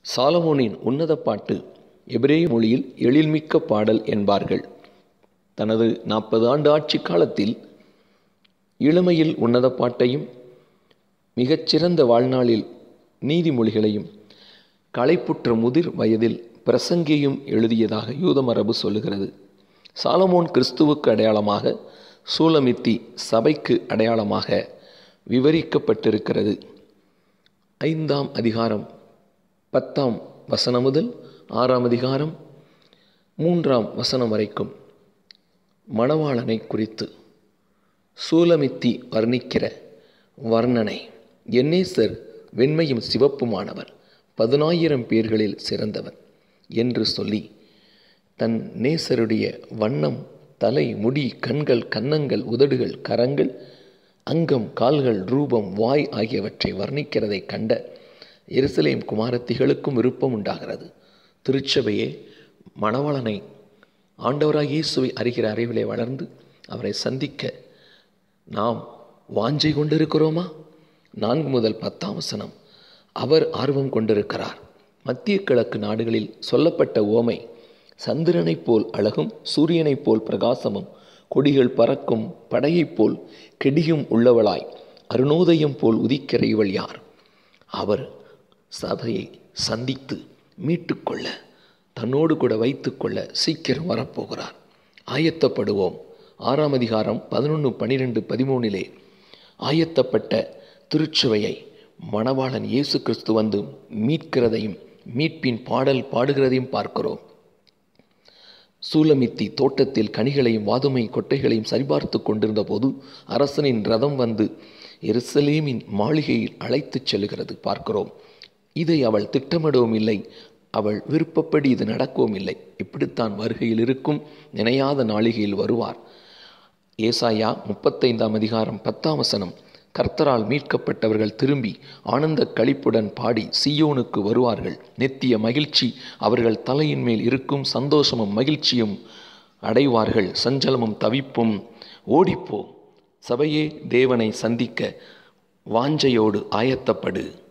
சாலமோனின் உன்னத பாட்டு எபிரேய மொழியில் எழில்மிக்க பாடல் என்பார்கள் தனது நாற்பது ஆண்டு ஆட்சி காலத்தில் இளமையில் உன்னத பாட்டையும் மிகச்சிறந்த வாழ்நாளில் நீதிமொழிகளையும் களைப்புற்ற முதிர் வயதில் பிரசங்கியும் எழுதியதாக யூத மரபு சொல்லுகிறது சாலமோன் கிறிஸ்துவுக்கு அடையாளமாக சூலமித்தி சபைக்கு அடையாளமாக விவரிக்கப்பட்டிருக்கிறது ஐந்தாம் அதிகாரம் பத்தாம் வசனம் முதல் ஆறாம் அதிகாரம் மூன்றாம் வசனம் வரைக்கும் மணவாளனை குறித்து சூலமித்தி வர்ணிக்கிற வர்ணனை எண்ணேசர் வெண்மையும் சிவப்புமானவர் பதினாயிரம் பேர்களில் சிறந்தவர் என்று சொல்லி தன் நேசருடைய வண்ணம் தலை முடி கண்கள் கன்னங்கள் உதடுகள் கரங்கள் அங்கம் கால்கள் ரூபம் வாய் ஆகியவற்றை வர்ணிக்கிறதை கண்ட எருசலேம் குமாரத்திகளுக்கும் விருப்பம் உண்டாகிறது திருச்சபையே மணவாளனை ஆண்டவராக இயேசுவை அறிகிற அறிவிலே வளர்ந்து அவரை சந்திக்க நாம் வாஞ்சை கொண்டிருக்கிறோமா நான்கு முதல் பத்தாம் வசனம் அவர் ஆர்வம் கொண்டிருக்கிறார் மத்திய கிழக்கு நாடுகளில் சொல்லப்பட்ட ஓமை சந்திரனைப் போல் அழகும் சூரியனைப் போல் பிரகாசமும் கொடிகள் பறக்கும் படையைப் போல் கெடியும் உள்ளவளாய் அருணோதயம் போல் உதிக்கிற இவள் யார் அவர் சபையை சந்தித்து மீட்டுக்கொள்ள தன்னோடு கூட வைத்துக்கொள்ள சீக்கிரம் வரப்போகிறார் ஆயத்தப்படுவோம் ஆறாம் அதிகாரம் பதினொன்று பனிரெண்டு பதிமூணிலே ஆயத்தப்பட்ட திருச்சபையை மணவாளன் இயேசு கிறிஸ்து வந்து மீட்கிறதையும் மீட்பின் பாடல் பாடுகிறதையும் பார்க்கிறோம் சூலமித்தி தோட்டத்தில் கனிகளையும் வாதுமை கொட்டைகளையும் சரிபார்த்து கொண்டிருந்த போது அரசனின் ரதம் வந்து எருசலேமின் மாளிகையில் அழைத்துச் செல்கிறது பார்க்கிறோம் இதை அவள் திட்டமிடவும் இல்லை அவள் விருப்பப்படி இது நடக்கவும் இல்லை இப்படித்தான் வருகையில் இருக்கும் நினையாத நாளிகையில் வருவார் ஏசாயா முப்பத்தைந்தாம் அதிகாரம் பத்தாம் வசனம் கர்த்தரால் மீட்கப்பட்டவர்கள் திரும்பி ஆனந்த களிப்புடன் பாடி சியோனுக்கு வருவார்கள் நெத்திய மகிழ்ச்சி அவர்கள் தலையின் மேல் இருக்கும் சந்தோஷமும் மகிழ்ச்சியும் அடைவார்கள் சஞ்சலமும் தவிப்பும் ஓடிப்போ சபையே தேவனை சந்திக்க வாஞ்சையோடு ஆயத்தப்படு